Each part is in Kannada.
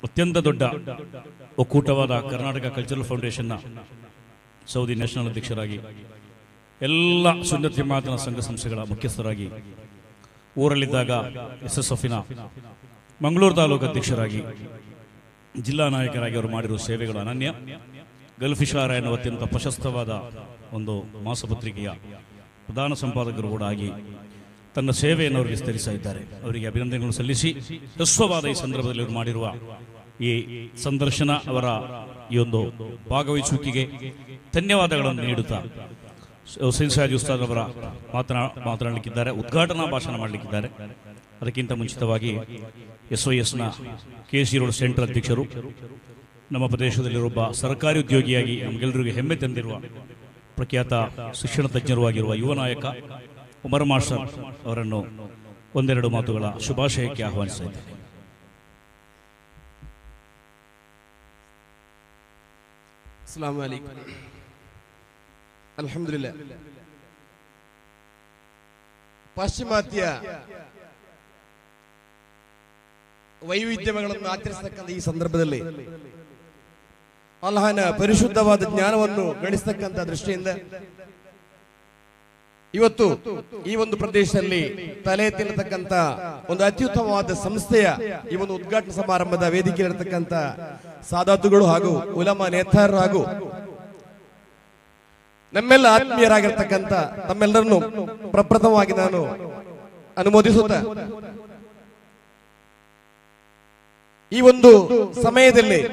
ಅತ್ಯಂತ ದೊಡ್ಡ ಒಕ್ಕೂಟವಾದ ಕರ್ನಾಟಕ ಕಲ್ಚರಲ್ ಫೌಂಡೇಶನ್ನ ಸೌದಿ ನ್ಯಾಷನಲ್ ಅಧ್ಯಕ್ಷರಾಗಿ ಎಲ್ಲ ಸುನ್ನತಿ ಮಾತನ ಸಂಘ ಸಂಸ್ಥೆಗಳ ಮುಖ್ಯಸ್ಥರಾಗಿ ಊರಲ್ಲಿದ್ದಾಗ ಎಸ್ ಎಸ್ ಎಫ್ನ ಮಂಗಳೂರು ತಾಲೂಕು ಅಧ್ಯಕ್ಷರಾಗಿ ಜಿಲ್ಲಾ ನಾಯಕರಾಗಿ ಅವರು ಮಾಡಿರುವ ಸೇವೆಗಳು ಅನನ್ಯ ಗಲ್ಫ್ ಇಶಾರ ಎನ್ನುವ ಅತ್ಯಂತ ಪ್ರಶಸ್ತವಾದ ಒಂದು ಮಾಸಪತ್ರಿಕೆಯ ಪ್ರಧಾನ ಸಂಪಾದಕರು ಕೂಡ ಆಗಿ ತನ್ನ ಸೇವೆಯನ್ನು ಅವರಿಗೆ ವಿಸ್ತರಿಸ್ತಾ ಇದ್ದಾರೆ ಅವರಿಗೆ ಅಭಿನಂದನೆಗಳನ್ನು ಸಲ್ಲಿಸಿ ಹ್ರಸ್ವವಾದ ಈ ಸಂದರ್ಭದಲ್ಲಿ ಅವರು ಮಾಡಿರುವ ಈ ಸಂದರ್ಶನ ಅವರ ಈ ಒಂದು ಭಾಗವಹಿಸುವಿಕೆಗೆ ಧನ್ಯವಾದಗಳನ್ನು ನೀಡುತ್ತಾ ಹುಸೇನ್ ಸಾಜಿ ಉಸ್ತಾದ್ ಅವರ ಮಾತನಾ ಮಾತನಾಡಲಿಕ್ಕಿದ್ದಾರೆ ಉದ್ಘಾಟನಾ ಭಾಷಣ ಮಾಡಲಿಕ್ಕಿದ್ದಾರೆ ಅದಕ್ಕಿಂತ ಮುಂಚಿತವಾಗಿ ಎಸ್ ವೈ ಎಸ್ನ ಕೆ ಸಿ ರೋಡ್ ಸೆಂಟರ್ ಅಧ್ಯಕ್ಷರು ನಮ್ಮ ಪ್ರದೇಶದಲ್ಲಿರೊಬ್ಬ ಸರ್ಕಾರಿ ಉದ್ಯೋಗಿಯಾಗಿ ನಮಗೆಲ್ಲರಿಗೂ ಹೆಮ್ಮೆ ತಂದಿರುವ ಪ್ರಖ್ಯಾತ ಶಿಕ್ಷಣ ತಜ್ಞರು ಆಗಿರುವ ಯುವ ನಾಯಕ ಉಮರ್ ಮಾಸ್ಟರ್ ಅವರನ್ನು ಒಂದೆರಡು ಮಾತುಗಳ ಶುಭಾಶಯಕ್ಕೆ ಆಹ್ವಾನಿಸ್ತಾ ಇದ್ದೇನೆ ಅಸ್ಲಾಂ ವಲೈಕುಂ ಅಲ್ಹಮ್ದುಲಿಲ್ಲ ಪಾಶ್ಚಿಮಾತ್ಯ ವೈವಿಧ್ಯಮಗಳನ್ನು ಆಚರಿಸತಕ್ಕಂಥ ಈ ಸಂದರ್ಭದಲ್ಲಿ ಅಲ್ಲಾಹನ ಪರಿಶುದ್ಧವಾದ ಜ್ಞಾನವನ್ನು ಗಳಿಸತಕ್ಕಂಥ ದೃಷ್ಟಿಯಿಂದ ಇವತ್ತು ಈ ಒಂದು ಪ್ರದೇಶದಲ್ಲಿ ತಲೆ ಎತ್ತಿರತಕ್ಕಂಥ ಒಂದು ಅತ್ಯುತ್ತಮವಾದ ಸಂಸ್ಥೆಯ ಈ ಒಂದು ಉದ್ಘಾಟನಾ ಸಮಾರಂಭದ ವೇದಿಕೆ ಇರತಕ್ಕಂಥ ಸಾದಾತುಗಳು ಹಾಗೂ ಉಲಮ ನೇತಾರರು ಹಾಗೂ ನಮ್ಮೆಲ್ಲ ಆತ್ಮೀಯರಾಗಿರ್ತಕ್ಕಂಥ ತಮ್ಮೆಲ್ಲರನ್ನು ಪ್ರಪ್ರಥಮವಾಗಿ ನಾನು ಅನುಮೋದಿಸುತ್ತ ಈ ಒಂದು ಸಮಯದಲ್ಲಿ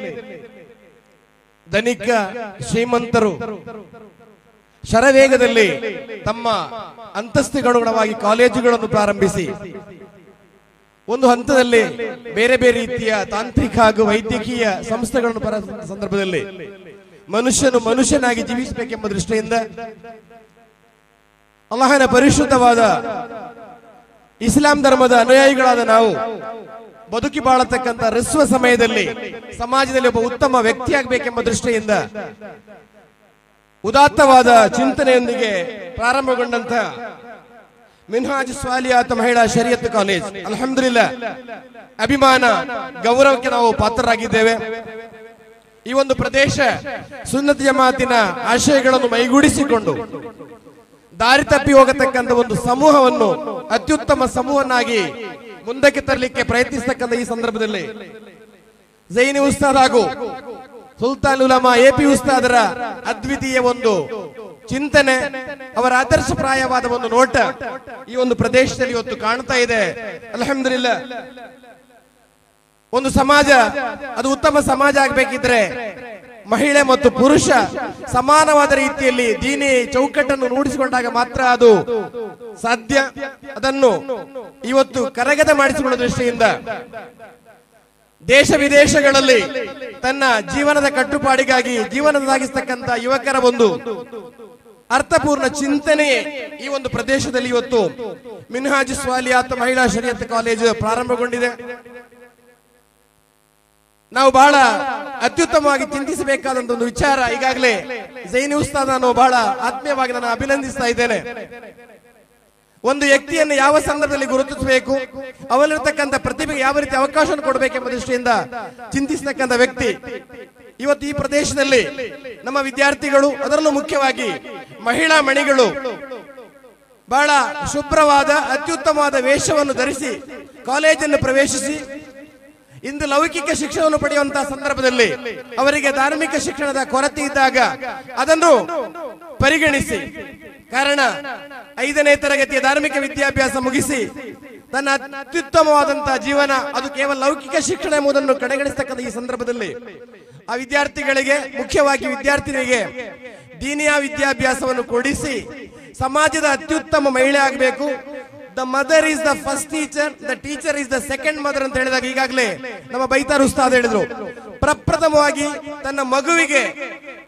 ಧನಿಕ ಶ್ರೀಮಂತರು ಶರವೇಗದಲ್ಲಿ ತಮ್ಮ ಅಂತಸ್ತಿಗನುಗುಣವಾಗಿ ಕಾಲೇಜುಗಳನ್ನು ಪ್ರಾರಂಭಿಸಿ ಒಂದು ಹಂತದಲ್ಲಿ ಬೇರೆ ಬೇರೆ ರೀತಿಯ ತಾಂತ್ರಿಕ ಹಾಗೂ ವೈದ್ಯಕೀಯ ಸಂಸ್ಥೆಗಳನ್ನು ಪರ ಸಂದರ್ಭದಲ್ಲಿ ಮನುಷ್ಯನು ಮನುಷ್ಯನಾಗಿ ಜೀವಿಸಬೇಕೆಂಬ ದೃಷ್ಟಿಯಿಂದ ಅಲ್ಲಾಹನ ಪರಿಶುದ್ಧವಾದ ಇಸ್ಲಾಂ ಧರ್ಮದ ಅನುಯಾಯಿಗಳಾದ ನಾವು ಬದುಕಿ ಬಾಳತಕ್ಕಂಥ ರಸ್ವ ಸಮಯದಲ್ಲಿ ಸಮಾಜದಲ್ಲಿ ಒಬ್ಬ ಉತ್ತಮ ವ್ಯಕ್ತಿಯಾಗಬೇಕೆಂಬ ದೃಷ್ಟಿಯಿಂದ ಉದಾತ್ತವಾದ ಚಿಂತನೆಯೊಂದಿಗೆ ಪ್ರಾರಂಭಗೊಂಡಂತ ಮಿನ್ಹಾಜ್ ಸ್ವಾಲಿಯಾತ್ ಮಹಿಳಾ ಶರಿಯತ್ ಕಾಲೇಜ್ ಅಲ್ಹಮ್ದುಲಿಲ್ಲ ಅಭಿಮಾನ ಗೌರವಕ್ಕೆ ನಾವು ಪಾತ್ರರಾಗಿದ್ದೇವೆ ಈ ಒಂದು ಪ್ರದೇಶ ಸುನ್ನತಿ ಜಮಾತಿನ ಆಶಯಗಳನ್ನು ಮೈಗೂಡಿಸಿಕೊಂಡು ದಾರಿ ತಪ್ಪಿ ಹೋಗತಕ್ಕಂಥ ಒಂದು ಸಮೂಹವನ್ನು ಅತ್ಯುತ್ತಮ ಸಮೂಹನಾಗಿ ಮುಂದಕ್ಕೆ ತರಲಿಕ್ಕೆ ಪ್ರಯತ್ನಿಸತಕ್ಕಂಥ ಈ ಸಂದರ್ಭದಲ್ಲಿ ಜೈನಿ ಉಸ್ತಾದ್ ಹಾಗೂ ಸುಲ್ತಾನ್ ಉಲಮಾ ಎಪಿ ಉಸ್ತಾದರ ಅದ್ವಿತೀಯ ಒಂದು ಚಿಂತನೆ ಅವರ ಆದರ್ಶಪ್ರಾಯವಾದ ಒಂದು ನೋಟ ಈ ಒಂದು ಪ್ರದೇಶದಲ್ಲಿ ಇವತ್ತು ಕಾಣ್ತಾ ಇದೆ ಅಲ್ಹಮ್ದುಲಿಲ್ಲ ಒಂದು ಸಮಾಜ ಅದು ಉತ್ತಮ ಸಮಾಜ ಆಗ್ಬೇಕಿದ್ರೆ ಮಹಿಳೆ ಮತ್ತು ಪುರುಷ ಸಮಾನವಾದ ರೀತಿಯಲ್ಲಿ ದೀನಿ ಚೌಕಟ್ಟನ್ನು ರೂಢಿಸಿಕೊಂಡಾಗ ಮಾತ್ರ ಅದು ಸಾಧ್ಯ ಅದನ್ನು ಇವತ್ತು ಕರಗತ ಮಾಡಿಸಿಕೊಳ್ಳುವ ದೃಷ್ಟಿಯಿಂದ ದೇಶ ವಿದೇಶಗಳಲ್ಲಿ ತನ್ನ ಜೀವನದ ಕಟ್ಟುಪಾಡಿಗಾಗಿ ಜೀವನ ಸಾಗಿಸ್ತಕ್ಕಂಥ ಯುವಕರ ಒಂದು ಅರ್ಥಪೂರ್ಣ ಚಿಂತನೆಯೇ ಈ ಒಂದು ಪ್ರದೇಶದಲ್ಲಿ ಇವತ್ತು ಮಿನ್ಹಾಜ್ ಸ್ವಾಲಿಯಾತ್ ಮಹಿಳಾ ಶರಿಯತ್ ಕಾಲೇಜು ಪ್ರಾರಂಭಗೊಂಡಿದೆ ನಾವು ಬಹಳ ಅತ್ಯುತ್ತಮವಾಗಿ ಚಿಂತಿಸಬೇಕಾದಂತ ಒಂದು ವಿಚಾರ ಈಗಾಗಲೇ ಜೈನಿ ಉಸ್ತಾದ್ ನಾನು ಬಹಳ ಆತ್ಮೀಯವಾಗಿ ನಾನು ಅಭಿನಂದಿಸ್ತಾ ಇದ್ದೇನೆ ಒಂದು ವ್ಯಕ್ತಿಯನ್ನು ಯಾವ ಸಂದರ್ಭದಲ್ಲಿ ಗುರುತಿಸಬೇಕು ಅವನಲ್ಲಿರ್ತಕ್ಕಂಥ ಪ್ರತಿಭೆಗೆ ಯಾವ ರೀತಿ ಅವಕಾಶ ಕೊಡಬೇಕೆಂಬ ದೃಷ್ಟಿಯಿಂದ ಚಿಂತಿಸತಕ್ಕಂಥ ವ್ಯಕ್ತಿ ಇವತ್ತು ಈ ಪ್ರದೇಶದಲ್ಲಿ ನಮ್ಮ ವಿದ್ಯಾರ್ಥಿಗಳು ಅದರಲ್ಲೂ ಮುಖ್ಯವಾಗಿ ಮಹಿಳಾ ಮಣಿಗಳು ಬಹಳ ಶುಭ್ರವಾದ ಅತ್ಯುತ್ತಮವಾದ ವೇಷವನ್ನು ಧರಿಸಿ ಕಾಲೇಜನ್ನು ಪ್ರವೇಶಿಸಿ ಇಂದು ಲೌಕಿಕ ಶಿಕ್ಷಣವನ್ನು ಪಡೆಯುವಂತಹ ಸಂದರ್ಭದಲ್ಲಿ ಅವರಿಗೆ ಧಾರ್ಮಿಕ ಶಿಕ್ಷಣದ ಕೊರತೆ ಇದ್ದಾಗ ಅದನ್ನು ಪರಿಗಣಿಸಿ ಕಾರಣ ಐದನೇ ತರಗತಿಯ ಧಾರ್ಮಿಕ ವಿದ್ಯಾಭ್ಯಾಸ ಮುಗಿಸಿ ತನ್ನ ಅತ್ಯುತ್ತಮವಾದಂತಹ ಜೀವನ ಅದು ಕೇವಲ ಲೌಕಿಕ ಶಿಕ್ಷಣ ಎಂಬುದನ್ನು ಕಡೆಗಣಿಸತಕ್ಕಂಥ ಈ ಸಂದರ್ಭದಲ್ಲಿ ಆ ವಿದ್ಯಾರ್ಥಿಗಳಿಗೆ ಮುಖ್ಯವಾಗಿ ವಿದ್ಯಾರ್ಥಿನಿಗೆ ದೀನಿಯಾ ವಿದ್ಯಾಭ್ಯಾಸವನ್ನು ಕೊಡಿಸಿ ಸಮಾಜದ ಅತ್ಯುತ್ತಮ ಮಹಿಳೆ ಆಗಬೇಕು the mother is the first teacher the teacher is the second mother ಅಂತ ಹೇಳಿದಾಗ ಈಗಾಗಲೇ ನಮ್ಮ ಬೈತಾರ್ ಉಸ್ತಾದ್ ಹೇಳಿದ್ರು ಪ್ರಪ್ರಥಮವಾಗಿ ತನ್ನ ಮಗುವಿಗೆ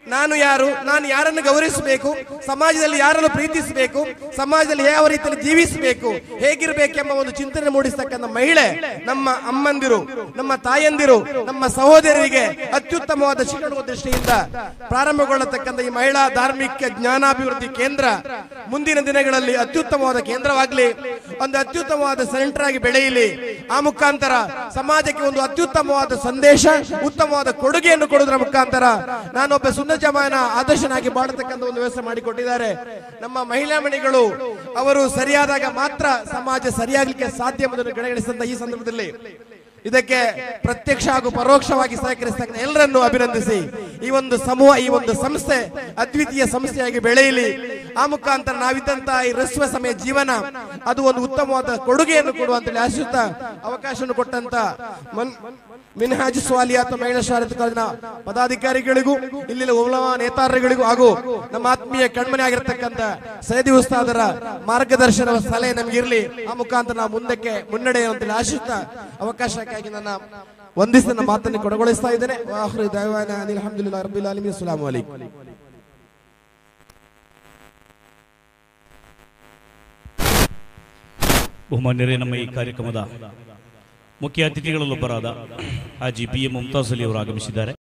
ನಾನು ಯಾರು ನಾನು ಯಾರನ್ನು ಗೌರವಿಸಬೇಕು ಸಮಾಜದಲ್ಲಿ ಯಾರನ್ನು ಪ್ರೀತಿಸಬೇಕು ಸಮಾಜದಲ್ಲಿ ಯಾವ ರೀತಿಯಲ್ಲಿ ಜೀವಿಸಬೇಕು ಹೇಗಿರಬೇಕೆಂಬ ಒಂದು ಚಿಂತನೆ ಮೂಡಿಸ್ತಕ್ಕಂಥ ಮಹಿಳೆ ನಮ್ಮ ಅಮ್ಮಂದಿರು ನಮ್ಮ ತಾಯಂದಿರು ನಮ್ಮ ಸಹೋದರರಿಗೆ ಅತ್ಯುತ್ತಮವಾದ ಶಿಕ್ಷಣ ದೃಷ್ಟಿಯಿಂದ ಪ್ರಾರಂಭಗೊಳ್ಳತಕ್ಕಂಥ ಈ ಮಹಿಳಾ ಧಾರ್ಮಿಕ ಜ್ಞಾನಾಭಿವೃದ್ಧಿ ಕೇಂದ್ರ ಮುಂದಿನ ದಿನಗಳಲ್ಲಿ ಅತ್ಯುತ್ತಮವಾದ ಕೇಂದ್ರವಾಗಲಿ ಒಂದು ಅತ್ಯುತ್ತಮವಾದ ಸೆಂಟರ್ ಆಗಿ ಬೆಳೆಯಲಿ ಆ ಮುಖಾಂತರ ಸಮಾಜಕ್ಕೆ ಒಂದು ಅತ್ಯುತ್ತಮವಾದ ಸಂದೇಶ ಉತ್ತಮವಾದ ಕೊಡುಗೆಯನ್ನು ಕೊಡುವುದರ ಮುಖಾಂತರ ನಾನೊಬ್ಬ ಸುಂದರ ಜಮಾನ ಆದರ್ಶನಾಗಿ ಬಾಳತಕ್ಕಂಥ ಒಂದು ವ್ಯವಸ್ಥೆ ಮಾಡಿಕೊಟ್ಟಿದ್ದಾರೆ ನಮ್ಮ ಮಹಿಳಾ ಮಣಿಗಳು ಅವರು ಸರಿಯಾದಾಗ ಮಾತ್ರ ಸಮಾಜ ಸರಿಯಾಗಲಿಕ್ಕೆ ಸಾಧ್ಯ ಎಂಬುದನ್ನು ಗಣಗಣಿಸಿದಂತ ಈ ಸಂದರ್ಭದಲ್ಲಿ ಇದಕ್ಕೆ ಪ್ರತ್ಯಕ್ಷ ಹಾಗೂ ಪರೋಕ್ಷವಾಗಿ ಸಹಕರಿಸ್ತಕ್ಕಂಥ ಎಲ್ಲರನ್ನು ಅಭಿನಂದಿಸಿ ಈ ಒಂದು ಸಮೂಹ ಈ ಒಂದು ಸಂಸ್ಥೆ ಅದ್ವಿತೀಯ ಸಂಸ್ಥೆಯಾಗಿ ಬೆಳೆಯಲಿ ಆ ಮುಖಾಂತರ ನಾವಿದ್ದಂತಹ ಈ ರಸ್ವ ಸಮಯ ಜೀವನ ಅದು ಒಂದು ಉತ್ತಮವಾದ ಕೊಡುಗೆಯನ್ನು ಕೊಡುವಂತೇಳಿ ಆಶಿಸುತ್ತಾ ಅವಕಾಶವನ್ನು ಕೊಟ್ಟಂತ ಮನ್ ಮಿನ್ಹಾಜ್ ಸ್ವಾಲಿಯಾತ್ ಮಹಿಳಾ ಶಾರದ ಕಾಲೇಜಿನ ಪದಾಧಿಕಾರಿಗಳಿಗೂ ಇಲ್ಲಿನ ಉಲಮಾ ನೇತಾರರಿಗಳಿಗೂ ಹಾಗೂ ನಮ್ಮ ಆತ್ಮೀಯ ಕಣ್ಮನೆ ಆಗಿರತಕ್ಕಂತ ಸೈದಿ ಉಸ್ತಾದರ ಮಾರ್ಗದರ್ಶನ ಸಲಹೆ ನಮಗಿರ್ಲಿ ಆ ಮುಖಾಂತರ ನಾವು ಮುಂದಕ್ಕೆ ಮುನ್ನಡೆ ಅಂತೇಳಿ ಆಶಿಸುತ್ತಾ ಅವಕಾಶಕ್ಕಾಗಿ ನನ್ನ ವಂದಿಸಿ ನನ್ನ ಮಾತನ್ನು ಕೊಡಗೊಳಿಸ್ತಾ ಇದ್ದೇನೆ ವಾಹ್ರಿ ದೈವಾನ ಅನಿಲ್ ಅಲ್ಹಮ್ದುಲಿಲ್ಲಾಹಿ ರಬ್ಬಿಲ್ ಆಲಮೀನ್ ಅಸ್ಸಲಾಮು ಅಲೈಕುಂ ಬಹುಮಾನ್ಯರೇ ನಮ್ಮ ಈ ಕಾರ್ಯಕ್ರಮದ ಮುಖ್ಯ ಅತಿಥಿಗಳಲ್ಲೊಬ್ಬರಾದ ಹಾಜಿ ಬಿ ಎಂ ಮುಮ್ತಾಜ್ ಅಲಿ ಅವರು ಆಗಮಿಸಿದ್ದಾರೆ